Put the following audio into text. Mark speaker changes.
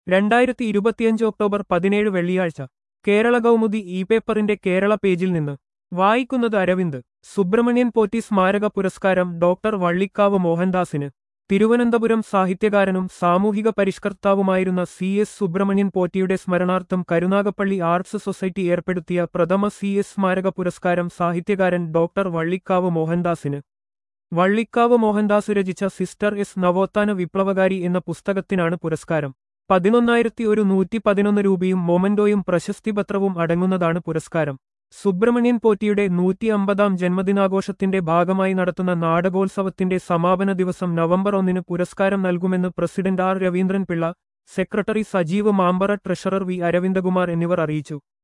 Speaker 1: രണ്ടായിരത്തി ഇരുപത്തിയഞ്ച് ഒക്ടോബർ പതിനേഴ് വെള്ളിയാഴ്ച കേരള കൗമുദി ഇ പേപ്പറിന്റെ കേരള പേജിൽ നിന്ന് വായിക്കുന്നത് അരവിന്ദ് സുബ്രഹ്മണ്യൻ പോറ്റി സ്മാരക പുരസ്കാരം ഡോക്ടർ വള്ളിക്കാവ് മോഹൻദാസിന് തിരുവനന്തപുരം സാഹിത്യകാരനും സാമൂഹിക പരിഷ്കർത്താവുമായിരുന്ന സി എസ് സുബ്രഹ്മണ്യൻ പോറ്റിയുടെ സ്മരണാർത്ഥം കരുനാഗപ്പള്ളി ആർട്സ് സൊസൈറ്റി ഏർപ്പെടുത്തിയ പ്രഥമ സി എസ് സ്മാരക പുരസ്കാരം സാഹിത്യകാരൻ ഡോക്ടർ വള്ളിക്കാവ് മോഹൻദാസിന് വള്ളിക്കാവ് മോഹൻദാസ് രചിച്ച സിസ്റ്റർ എസ് നവോത്ഥാന വിപ്ലവകാരി എന്ന പുസ്തകത്തിനാണ് പുരസ്കാരം പതിനൊന്നായിരത്തി ഒരു നൂറ്റി പതിനൊന്ന് രൂപയും മൊമന്റോയും പ്രശസ്തിപത്രവും അടങ്ങുന്നതാണ് പുരസ്കാരം സുബ്രഹ്മണ്യൻ പോറ്റിയുടെ നൂറ്റി അമ്പതാം ജന്മദിനാഘോഷത്തിന്റെ ഭാഗമായി നടത്തുന്ന നാടകോത്സവത്തിന്റെ സമാപന ദിവസം നവംബർ ഒന്നിന് പുരസ്കാരം നൽകുമെന്ന് president R Raveendran Pillai secretary Sajeev Mambara treasurer V Aravindakumar എന്നിവർ അറിയിച്ചു